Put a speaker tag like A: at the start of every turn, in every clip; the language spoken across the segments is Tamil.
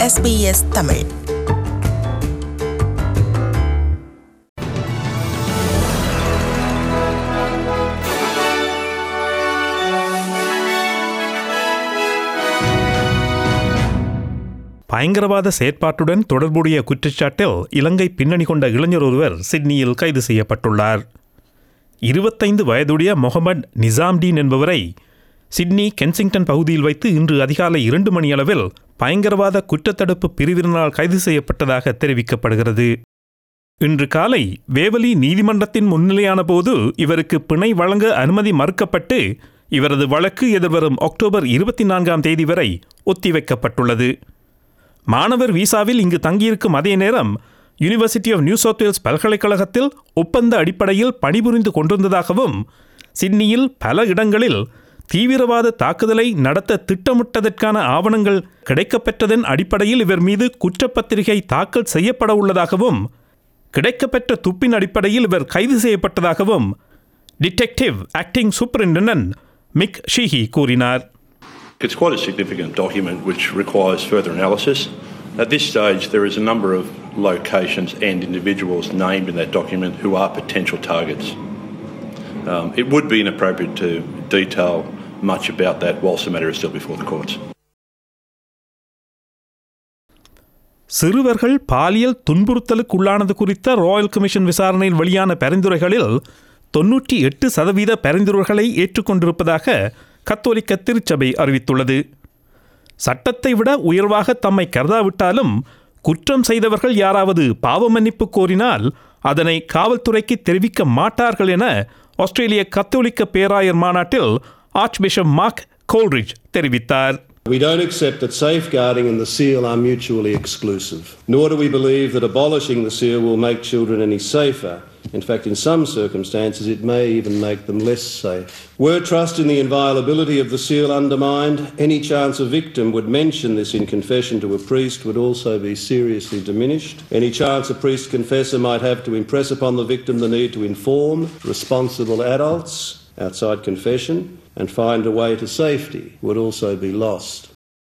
A: SBS தமிழ்
B: பயங்கரவாத செயற்பாட்டுடன் தொடர்புடைய குற்றச்சாட்டில் இலங்கை பின்னணி கொண்ட இளைஞர் ஒருவர் சிட்னியில் கைது செய்யப்பட்டுள்ளார் இருபத்தைந்து வயதுடைய முகமது நிசாம்டீன் என்பவரை சிட்னி கென்சிங்டன் பகுதியில் வைத்து இன்று அதிகாலை இரண்டு மணியளவில் பயங்கரவாத குற்றத்தடுப்பு பிரிவினரால் கைது செய்யப்பட்டதாக தெரிவிக்கப்படுகிறது இன்று காலை வேவலி நீதிமன்றத்தின் முன்னிலையான போது இவருக்கு பிணை வழங்க அனுமதி மறுக்கப்பட்டு இவரது வழக்கு எதிர்வரும் அக்டோபர் இருபத்தி நான்காம் தேதி வரை ஒத்திவைக்கப்பட்டுள்ளது மாணவர் விசாவில் இங்கு தங்கியிருக்கும் அதே நேரம் university of New South Wales பல்கலைக்கழகத்தில் ஒப்பந்த அடிப்படையில் பணிபுரிந்து கொண்டிருந்ததாகவும் சிட்னியில் பல இடங்களில் தீவிரவாத தாக்குதலை நடத்த திட்டமிட்டதற்கான ஆவணங்கள் கிடைக்கப்பெற்றதன் அடிப்படையில் இவர் மீது குற்றப்பத்திரிகை தாக்கல் செய்யப்பட உள்ளதாகவும் கிடைக்கப்பெற்ற துப்பின் அடிப்படையில் இவர் கைது செய்யப்பட்டதாகவும் detective acting superintendent Mick Sheehy கூறினார்
C: It's quite a significant document which requires further analysis. At this stage, there is a number of locations and individuals named in that document who are potential targets. Um, it would be inappropriate to detail much about that whilst the matter is still before the courts.
B: சிறுவர்கள் பாலியல் துன்புறுத்தலுக்குள்ளானது குறித்த ராயல் கமிஷன் விசாரணையில் வெளியான பரிந்துரைகளில் தொன்னூற்றி எட்டு சதவீத பரிந்துரைகளை ஏற்றுக்கொண்டிருப்பதாக கத்தோலிக்க திருச்சபை அறிவித்துள்ளது சட்டத்தை விட உயர்வாக தம்மை கருதாவிட்டாலும் குற்றம் செய்தவர்கள் யாராவது பாவ மன்னிப்பு கோரினால் அதனை காவல்துறைக்கு தெரிவிக்க மாட்டார்கள் என ஆஸ்திரேலிய கத்தோலிக்க பேராயர் மாநாட்டில் ஆர்ச் பிஷப் மார்க் கோல்ரிட்ஜ் தெரிவித்தார்
D: We don't accept that safeguarding and the seal are mutually exclusive, nor do we believe that abolishing the seal will make children any safer. In fact, in some circumstances, it may even make them less safe. Were trust in the inviolability of the seal undermined, any chance a victim would mention this in confession to a priest would also be seriously diminished. Any chance a priest confessor might have to impress upon the victim the need to inform responsible adults outside confession and find a way to safety would also be lost.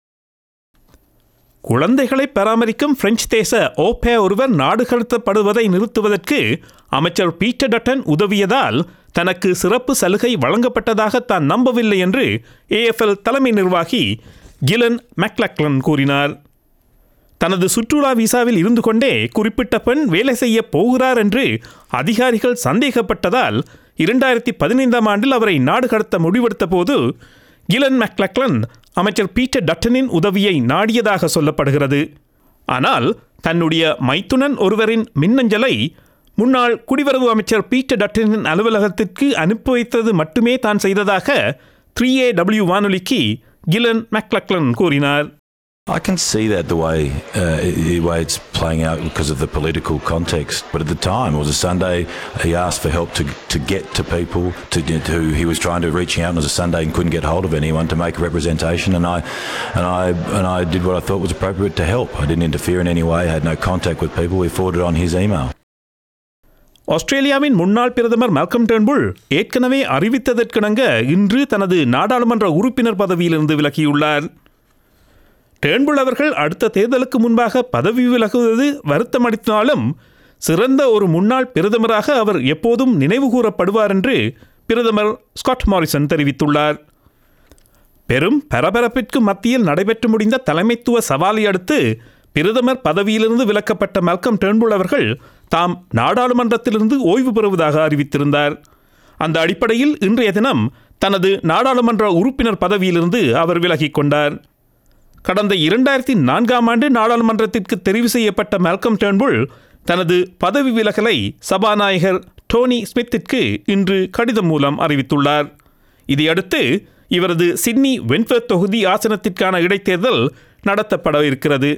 B: குழந்தைகளை பராமரிக்கும் பிரெஞ்சு தேச ஓபே ஒருவர் நாடு கடத்தப்படுவதை நிறுத்துவதற்கு அமைச்சர் பீட்டர் டட்டன் உதவியதால் தனக்கு சிறப்பு சலுகை வழங்கப்பட்டதாக தான் நம்பவில்லை என்று ஏஎஃப்எல் தலைமை நிர்வாகி கிலன் மெக்லக்லன் கூறினார் தனது சுற்றுலா விசாவில் இருந்து கொண்டே குறிப்பிட்ட பெண் வேலை செய்ய போகிறார் என்று அதிகாரிகள் சந்தேகப்பட்டதால் இரண்டாயிரத்தி பதினைந்தாம் ஆண்டில் அவரை நாடு கடத்த முடிவெடுத்த போது கிலன் மெக்லக்லன் அமைச்சர் பீட்டர் டட்டனின் உதவியை நாடியதாக சொல்லப்படுகிறது ஆனால் தன்னுடைய மைத்துனன் ஒருவரின் மின்னஞ்சலை முன்னாள் குடிவரவு அமைச்சர் பீட்டர் டட்டனின் அலுவலகத்திற்கு அனுப்பி வைத்தது மட்டுமே தான் செய்ததாக த்ரீ ஏ டபிள்யூ வானொலிக்கு கிலன் மெக்லக்லன் கூறினார்
E: I can see that the way uh, the way it's playing out because of the political context. But at the time, it was a Sunday. He asked for help to to get to people to, to he was trying to reaching out. And it was a Sunday and couldn't get hold of anyone to make a representation. And I and I and I did what I thought was appropriate to help. I didn't interfere in any way. I had no contact with people. We forwarded on his email.
B: ஆஸ்திரேலியாவின் முன்னாள் பிரதமர் மல்கம் டேர்ன்புல் ஏற்கனவே அறிவித்ததற்கிணங்க இன்று தனது நாடாளுமன்ற உறுப்பினர் பதவியிலிருந்து விலகியுள்ளார் டேர்ன்புல் அவர்கள் அடுத்த தேர்தலுக்கு முன்பாக பதவி விலகுவது வருத்தமளித்தாலும் சிறந்த ஒரு முன்னாள் பிரதமராக அவர் எப்போதும் நினைவு கூறப்படுவார் என்று பிரதமர் ஸ்காட் மாரிசன் தெரிவித்துள்ளார் பெரும் பரபரப்பிற்கு மத்தியில் நடைபெற்று முடிந்த தலைமைத்துவ சவாலை அடுத்து பிரதமர் பதவியிலிருந்து விலக்கப்பட்ட மல்கம் டேர்ன்புல் அவர்கள் தாம் நாடாளுமன்றத்திலிருந்து ஓய்வு பெறுவதாக அறிவித்திருந்தார் அந்த அடிப்படையில் இன்றைய தினம் தனது நாடாளுமன்ற உறுப்பினர் பதவியிலிருந்து அவர் விலகிக் கொண்டார் கடந்த இரண்டாயிரத்தி நான்காம் ஆண்டு நாடாளுமன்றத்திற்கு தெரிவு செய்யப்பட்ட மெல்கம் டேர்ன்புல் தனது பதவி விலகலை சபாநாயகர் டோனி ஸ்மித்திற்கு இன்று கடிதம் மூலம் அறிவித்துள்ளார் இதையடுத்து இவரது சிட்னி வென்வெர்த் தொகுதி ஆசனத்திற்கான இடைத்தேர்தல் நடத்தப்பட இருக்கிறது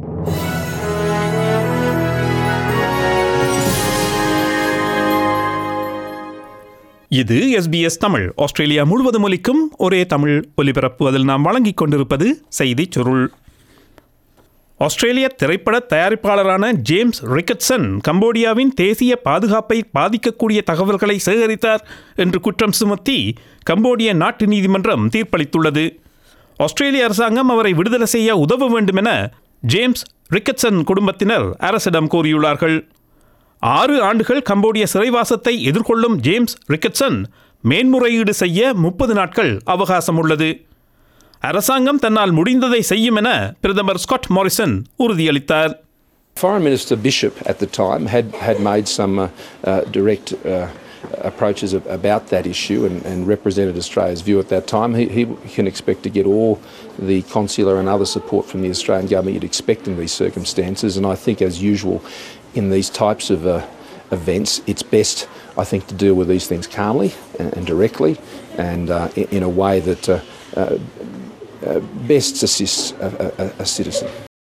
B: இது எஸ்பிஎஸ் தமிழ் ஆஸ்திரேலியா முழுவதும் ஒலிக்கும் ஒரே தமிழ் ஒலிபரப்பு அதில் நாம் வழங்கிக் கொண்டிருப்பது செய்திச் சுருள் ஆஸ்திரேலிய திரைப்பட தயாரிப்பாளரான ஜேம்ஸ் ரிக்கட்சன் கம்போடியாவின் தேசிய பாதுகாப்பை பாதிக்கக்கூடிய தகவல்களை சேகரித்தார் என்று குற்றம் சுமத்தி கம்போடிய நாட்டு நீதிமன்றம் தீர்ப்பளித்துள்ளது ஆஸ்திரேலிய அரசாங்கம் அவரை விடுதலை செய்ய உதவ வேண்டும் என ஜேம்ஸ் ரிக்கட்சன் குடும்பத்தினர் அரசிடம் கூறியுள்ளார்கள் ஆறு ஆண்டுகள் கம்போடிய சிறைவாசத்தை எதிர்கொள்ளும் ஜேம்ஸ் ரிக்கட்சன் மேன்முறையீடு செய்ய முப்பது நாட்கள் அவகாசம் உள்ளது அரசாங்கம் தன்னால் முடிந்ததை செய்யும் என பிரதமர் ஸ்காட் மாரிசன் உறுதியளித்தார்
A: Foreign Minister Bishop at the time had, had made some uh, uh, direct uh, approaches ab- about that issue and, and represented Australia's view at that time. He, he can expect to get all the consular and other support from the Australian government you'd expect in these circumstances. And I think, as usual, in these types of uh, events, it's best, I think, to deal with these things calmly and, and directly and uh, in, in a way that uh, uh, uh, best assists a, a, a citizen.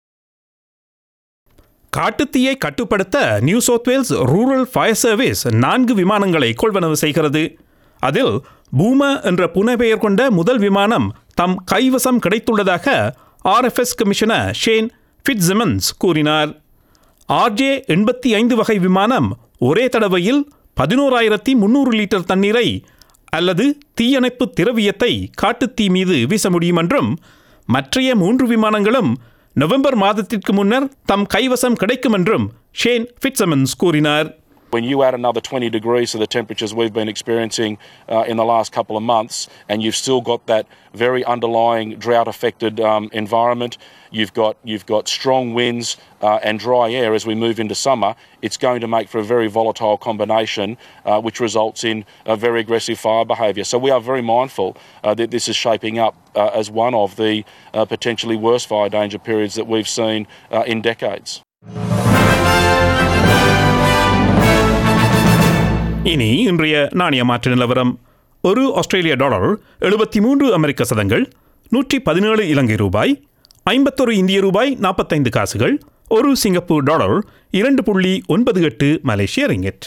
B: காட்டுத்தீயை கட்டுப்படுத்த New South Wales rural fire service நான்கு விமானங்களை கொள்வனவு செய்கிறது அதில் பூம என்ற புனைப்பெயர் கொண்ட முதல் விமானம் தம் கைவசம் கிடைத்துள்ளதாக ஆர்எஃப்எஸ் கமிஷனர் ஷேன் ஃபிட்ஸிமன்ஸ் கூறினார் ஆர்ஜே எண்பத்தி ஐந்து வகை விமானம் ஒரே தடவையில் பதினோராயிரத்தி முன்னூறு லிட்டர் தண்ணீரை அல்லது தீயணைப்பு திரவியத்தை காட்டுத்தீ மீது வீச முடியும் என்றும் மற்றைய மூன்று விமானங்களும் நவம்பர் மாதத்திற்கு முன்னர் தம் கைவசம் கிடைக்கும் என்றும் ஷேன் ஃபிட்ஸமன்ஸ் கூறினார்
F: When you add another 20 degrees to the temperatures we've been experiencing uh, in the last couple of months, and you've still got that very underlying drought-affected um, environment, you've got you've got strong winds uh, and dry air as we move into summer. It's going to make for a very volatile combination, uh, which results in a very aggressive fire behaviour. So we are very mindful uh, that this is shaping up uh, as one of the uh, potentially worst fire danger periods that we've seen uh, in decades.
B: இனி இன்றைய நாணய மாற்று நிலவரம் ஒரு ஆஸ்திரேலிய டாலர் எழுபத்தி மூன்று அமெரிக்க சதங்கள் நூற்றி பதினேழு இலங்கை ரூபாய் ஐம்பத்தொரு இந்திய ரூபாய் நாற்பத்தைந்து காசுகள் ஒரு சிங்கப்பூர் டாலர் இரண்டு புள்ளி ஒன்பது எட்டு மலேசிய ரிங்கெட்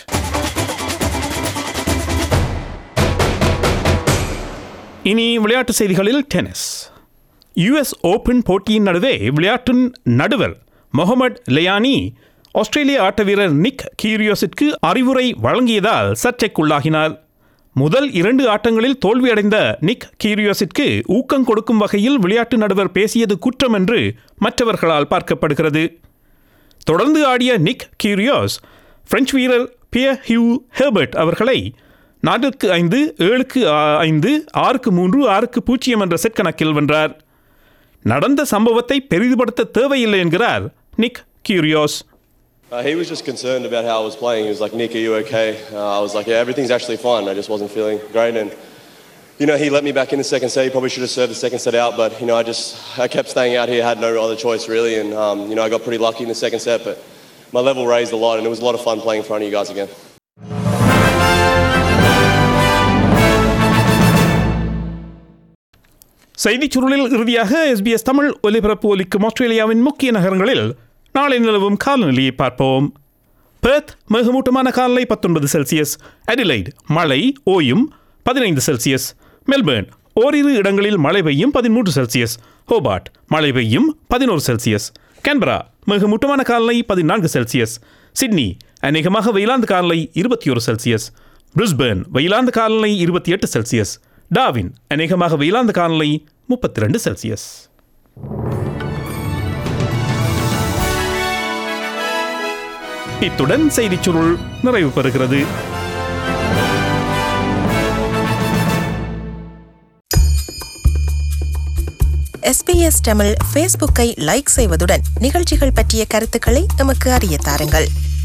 B: இனி விளையாட்டு செய்திகளில் டென்னிஸ் யுஎஸ் ஓபன் போட்டியின் நடுவே விளையாட்டின் நடுவர் முகமது லயானி ஆஸ்திரேலிய ஆட்ட வீரர் நிக் கீரியோஸிற்கு அறிவுரை வழங்கியதால் சர்ச்சைக்குள்ளாகினார் முதல் இரண்டு ஆட்டங்களில் தோல்வியடைந்த நிக் கீரியோஸிற்கு ஊக்கம் கொடுக்கும் வகையில் விளையாட்டு நடுவர் பேசியது குற்றம் என்று மற்றவர்களால் பார்க்கப்படுகிறது தொடர்ந்து ஆடிய நிக் கீரியோஸ் பிரெஞ்சு வீரர் பியர் ஹியூ ஹெர்பர்ட் அவர்களை நான்குக்கு ஐந்து ஏழுக்கு ஆ- ஐந்து ஆறுக்கு மூன்று ஆறுக்கு பூஜ்ஜியம் என்ற செட் கணக்கில் வென்றார் நடந்த சம்பவத்தை பெரிதுபடுத்த தேவையில்லை என்கிறார் நிக் கியூரியோஸ்
G: Uh, he was just concerned about how I was playing. He was like, Nick, are you okay? Uh, I was like, yeah, everything's actually fine. I just wasn't feeling great. And, you know, he let me back in the second set. He probably should have served the second set out. But, you know, I just, I kept staying out here, had no other choice really. And, um, you know, I got pretty lucky in the second set. But my level raised a lot. And it was a lot of fun playing in front of you guys again.
B: செய்திச் சுருளில் இறுதியாக எஸ்பிஎஸ் தமிழ் ஒலிபரப்பு ஒலிக்கும் ஆஸ்திரேலியாவின் முக்கிய நகரங்களில் நாளை நிலவும் காலநிலையை பார்ப்போம் பெர்த் மிகமூட்டமான காலநிலை பத்தொன்பது செல்சியஸ் அடிலைட் மழை ஓயும் பதினைந்து செல்சியஸ் மெல்பேர்ன் ஓரிரு இடங்களில் மழை பெய்யும் பதிமூன்று செல்சியஸ் ஹோபார்ட் மழை பெய்யும் பதினோரு செல்சியஸ் கேன்பரா மிகமூட்டமான காலநிலை பதினான்கு செல்சியஸ் சிட்னி அநேகமாக வெயிலாந்த காலநிலை இருபத்தி ஒரு செல்சியஸ் பிரிஸ்பேர்ன் வெயிலாந்த காலநிலை இருபத்தி எட்டு செல்சியஸ் டாவின் அநேகமாக வெயிலாந்த காலநிலை முப்பத்தி ரெண்டு செல்சியஸ் இத்துடன் செய்திச் சுருள் நிறைவு பெறுகிறது
H: எஸ்பிஎஸ் தமிழ் ஃபேஸ்புக்கை லைக் செய்வதுடன் நிகழ்ச்சிகள் பற்றிய கருத்துக்களை எமக்கு அறிய தாருங்கள்